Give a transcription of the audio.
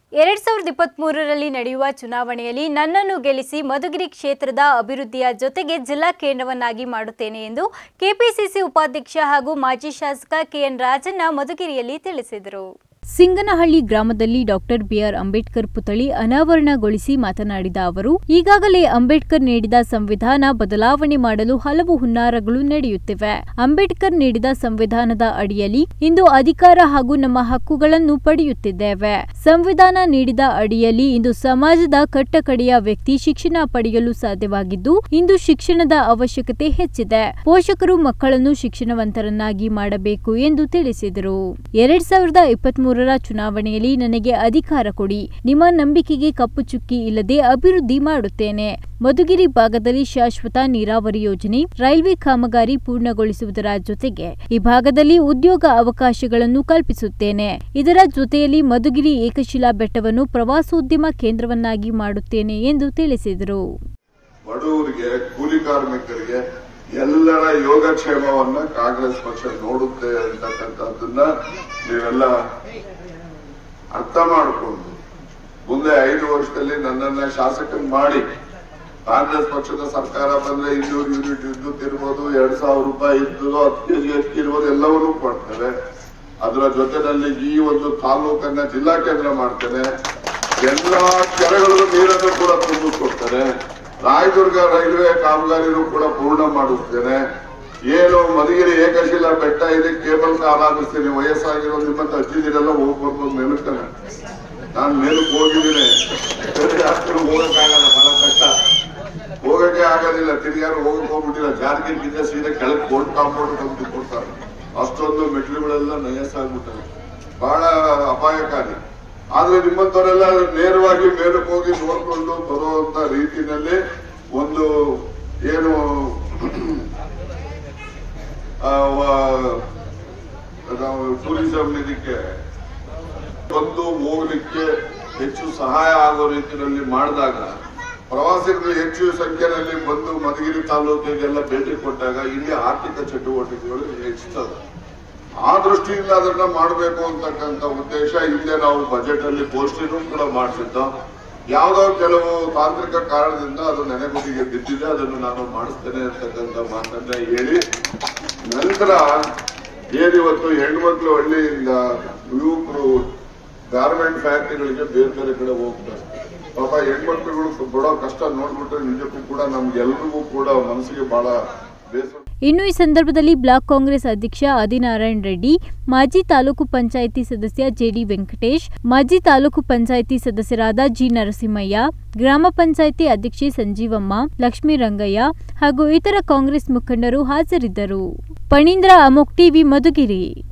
ಎರಡ್ ಸಾವಿರದ ಇಪ್ಪತ್ತ್ಮೂರರಲ್ಲಿ ನಡೆಯುವ ಚುನಾವಣೆಯಲ್ಲಿ ನನ್ನನ್ನು ಗೆಲ್ಲಿಸಿ ಮಧುಗಿರಿ ಕ್ಷೇತ್ರದ ಅಭಿವೃದ್ಧಿಯ ಜೊತೆಗೆ ಜಿಲ್ಲಾ ಕೇಂದ್ರವನ್ನಾಗಿ ಮಾಡುತ್ತೇನೆ ಎಂದು ಕೆಪಿಸಿಸಿ ಉಪಾಧ್ಯಕ್ಷ ಹಾಗೂ ಮಾಜಿ ಶಾಸಕ ಕೆಎನ್ ರಾಜಣ್ಣ ಮಧುಗಿರಿಯಲ್ಲಿ ತಿಳಿಸಿದರು ಸಿಂಗನಹಳ್ಳಿ ಗ್ರಾಮದಲ್ಲಿ ಡಾಕ್ಟರ್ ಬಿಆರ್ ಅಂಬೇಡ್ಕರ್ ಪುತ್ಥಳಿ ಅನಾವರಣಗೊಳಿಸಿ ಮಾತನಾಡಿದ ಅವರು ಈಗಾಗಲೇ ಅಂಬೇಡ್ಕರ್ ನೀಡಿದ ಸಂವಿಧಾನ ಬದಲಾವಣೆ ಮಾಡಲು ಹಲವು ಹುನ್ನಾರಗಳು ನಡೆಯುತ್ತಿವೆ ಅಂಬೇಡ್ಕರ್ ನೀಡಿದ ಸಂವಿಧಾನದ ಅಡಿಯಲ್ಲಿ ಇಂದು ಅಧಿಕಾರ ಹಾಗೂ ನಮ್ಮ ಹಕ್ಕುಗಳನ್ನು ಪಡೆಯುತ್ತಿದ್ದೇವೆ ಸಂವಿಧಾನ ನೀಡಿದ ಅಡಿಯಲ್ಲಿ ಇಂದು ಸಮಾಜದ ಕಟ್ಟಕಡೆಯ ವ್ಯಕ್ತಿ ಶಿಕ್ಷಣ ಪಡೆಯಲು ಸಾಧ್ಯವಾಗಿದ್ದು ಇಂದು ಶಿಕ್ಷಣದ ಅವಶ್ಯಕತೆ ಹೆಚ್ಚಿದೆ ಪೋಷಕರು ಮಕ್ಕಳನ್ನು ಶಿಕ್ಷಣವಂತರನ್ನಾಗಿ ಮಾಡಬೇಕು ಎಂದು ತಿಳಿಸಿದರು ಎರಡ್ ಸಾವಿರದ ಇಪ್ಪತ್ಮೂರರ ಚುನಾವಣೆಯಲ್ಲಿ ನನಗೆ ಅಧಿಕಾರ ಕೊಡಿ ನಿಮ್ಮ ನಂಬಿಕೆಗೆ ಕಪ್ಪು ಚುಕ್ಕಿ ಇಲ್ಲದೆ ಅಭಿವೃದ್ಧಿ ಮಾಡುತ್ತೇನೆ ಮಧುಗಿರಿ ಭಾಗದಲ್ಲಿ ಶಾಶ್ವತ ನೀರಾವರಿ ಯೋಜನೆ ರೈಲ್ವೆ ಕಾಮಗಾರಿ ಪೂರ್ಣಗೊಳಿಸುವುದರ ಜೊತೆಗೆ ಈ ಭಾಗದಲ್ಲಿ ಉದ್ಯೋಗ ಅವಕಾಶಗಳನ್ನು ಕಲ್ಪಿಸುತ್ತೇನೆ ಇದರ ಜೊತೆಯಲ್ಲಿ ಮಧುಗಿರಿ ಏಕಶಿಲಾ ಬೆಟ್ಟವನ್ನು ಪ್ರವಾಸೋದ್ಯಮ ಕೇಂದ್ರವನ್ನಾಗಿ ಮಾಡುತ್ತೇನೆ ಎಂದು ತಿಳಿಸಿದರು ಬಡವರಿಗೆ ಕೂಲಿ ಕಾರ್ಮಿಕರಿಗೆ ಎಲ್ಲರ ಯೋಗಕ್ಷೇಮವನ್ನ ಕಾಂಗ್ರೆಸ್ ಪಕ್ಷ ನೋಡುತ್ತೆ ಅಂತಕ್ಕಂಥದ್ದನ್ನ ನೀವೆಲ್ಲ ಅರ್ಥ ಮಾಡಿಕೊಂಡು ಮುಂದೆ ಐದು ವರ್ಷದಲ್ಲಿ ನನ್ನನ್ನ ಶಾಸಕನ್ ಮಾಡಿ ಕಾಂಗ್ರೆಸ್ ಪಕ್ಷದ ಸರ್ಕಾರ ಬಂದ್ರೆ ಇನ್ನೂರು ಯೂನಿಟ್ ವಿದ್ಯುತ್ ಇರ್ಬೋದು ಎರಡ್ ಸಾವಿರ ರೂಪಾಯಿ ಇದ್ದು ಹತ್ತು ಕೆಜಿ ಅಕ್ಕಿ ಇರ್ಬೋದು ಎಲ್ಲವನ್ನೂ ಕೊಡ್ತೇವೆ ಅದರ ಜೊತೆನಲ್ಲಿ ಈ ಒಂದು ತಾಲೂಕನ್ನ ಜಿಲ್ಲಾ ಕೇಂದ್ರ ಮಾಡ್ತೇನೆ ಎಲ್ಲಾ ಕೆರೆಗಳಿಗೂ ನೀರನ್ನು ಕೂಡ ತುಂಬಿಕೊಡ್ತೇನೆ ರಾಯದುರ್ಗ ರೈಲ್ವೆ ಕಾಮಗಾರಿನೂ ಕೂಡ ಪೂರ್ಣ ಮಾಡಿಸ್ತೇನೆ ಏನು ಮಧುಗಿರಿ ಏಕಶಿಲಾ ಬೆಟ್ಟ ಇದೆ ಕೇಬಲ್ ಕಾರ್ ಆಗಿಸ್ತೀನಿ ವಯಸ್ಸಾಗಿರೋ ನಿಮ್ಮಂತ ಅಜ್ಜಿದಿರೆಲ್ಲ ಹೋಗ್ಬೇಕು ಮೇಲುತ್ತಾನೆ ನಾನು ಮೇಲಕ್ಕೆ ಹೋಗಿದ್ದೀನಿ ಬೇರೆ ಯಾರು ಹೋಗಕ್ಕಾಗಲ್ಲ ಬಹಳ ಕಷ್ಟ ಹೋಗಕ್ಕೆ ಆಗೋದಿಲ್ಲ ತಿರ್ಗಾರು ಹೋಗಕ್ ಹೋಗ್ಬಿಟ್ಟಿಲ್ಲ ಜಾರ್ಗಿರ್ಗಿಂತ ಸೀದಾ ಕೆಳಗೆ ಕೋರ್ಟ್ ಕಾಂಪೌಂಡ್ ತಂದು ಕೊಡ್ತಾರೆ ಅಷ್ಟೊಂದು ಮೆಟ್ಲುಗಳೆಲ್ಲ ನಯಸ್ಸಾಗ್ಬಿಟ್ಟವೆ ಬಹಳ ಅಪಾಯಕಾರಿ ಆದ್ರೆ ನಿಮ್ಮಂತವರೆಲ್ಲ ನೇರವಾಗಿ ಮೇಲಕ್ಕೆ ಹೋಗಿ ನೋಡ್ಕೊಂಡು ಬರುವಂತ ರೀತಿನಲ್ಲಿ ಒಂದು ಏನು ಆ, ವ- ನಾವು ಟೂರಿಸಂ ಇದಕ್ಕೆ ಬಂದು ಹೋಗ್ಲಿಕ್ಕೆ ಹೆಚ್ಚು ಸಹಾಯ ಆಗೋ ರೀತಿಯಲ್ಲಿ ಮಾಡಿದಾಗ ಪ್ರವಾಸಿಗರು ಹೆಚ್ಚು ಸಂಖ್ಯೆಯಲ್ಲಿ ಬಂದು ಮಧುಗಿರಿ ತಾಲೂಕಿಗೆಲ್ಲ ಭೇಟಿ ಕೊಟ್ಟಾಗ ಇಲ್ಲಿ ಆರ್ಥಿಕ ಚಟುವಟಿಕೆಗಳು ಹೆಚ್ಚುತ್ತದೆ ಆ ದೃಷ್ಟಿಯಿಂದ ಅದನ್ನ ಮಾಡಬೇಕು ಅಂತಕ್ಕಂಥ ಉದ್ದೇಶ ಹಿಂದೆ ನಾವು ಬಜೆಟ್ ಅಲ್ಲಿ ಘೋಷಣೆನೂ ಕೂಡ ಮಾಡಿಸಿದ್ದು ಯಾವುದೋ ಕೆಲವು ತಾಂತ್ರಿಕ ಕಾರಣದಿಂದ ಅದು ನೆನೆಗುದಿಗೆ ಬಿದ್ದಿದೆ ಅದನ್ನು ನಾನು ಮಾಡಿಸ್ತೇನೆ ಅಂತಕ್ಕಂಥ ಮಾತನ್ನ ಹೇಳಿ ನಂತರ ಏನಿವತ್ತು ಹೆಣ್ಮಕ್ಳು ಹಳ್ಳಿಯಿಂದ ಯುವಕರು ಗಾರ್ಮೆಂಟ್ ಫ್ಯಾಕ್ಟರಿಗಳಿಗೆ ಬೇರೆ ಬೇರೆ ಕಡೆ ಹೋಗ್ತಾರೆ ಪಾಪ ಹೆಣ್ಮಕ್ಳುಗಳು ಬಡೋ ಕಷ್ಟ ನೋಡ್ಬಿಟ್ರೆ ನಿಜಕ್ಕೂ ಕೂಡ ನಮ್ಗೆಲ್ರಿಗೂ ಕೂಡ ಮನಸ್ಸಿಗೆ ಬಹಳ ಬೇಸರ ಇನ್ನು ಈ ಸಂದರ್ಭದಲ್ಲಿ ಬ್ಲಾಕ್ ಕಾಂಗ್ರೆಸ್ ಅಧ್ಯಕ್ಷ ಆದಿನಾರಾಯಣ ರೆಡ್ಡಿ ಮಾಜಿ ತಾಲೂಕು ಪಂಚಾಯಿತಿ ಸದಸ್ಯ ಜೆಡಿ ವೆಂಕಟೇಶ್ ಮಾಜಿ ತಾಲೂಕು ಪಂಚಾಯಿತಿ ಸದಸ್ಯರಾದ ಜಿ ನರಸಿಂಹಯ್ಯ ಗ್ರಾಮ ಪಂಚಾಯಿತಿ ಅಧ್ಯಕ್ಷೆ ಸಂಜೀವಮ್ಮ ಲಕ್ಷ್ಮೀ ರಂಗಯ್ಯ ಹಾಗೂ ಇತರ ಕಾಂಗ್ರೆಸ್ ಮುಖಂಡರು ಹಾಜರಿದ್ದರು ಪಣೀಂದ್ರ ಅಮೋಕ್ ಟಿವಿ ಮಧುಗಿರಿ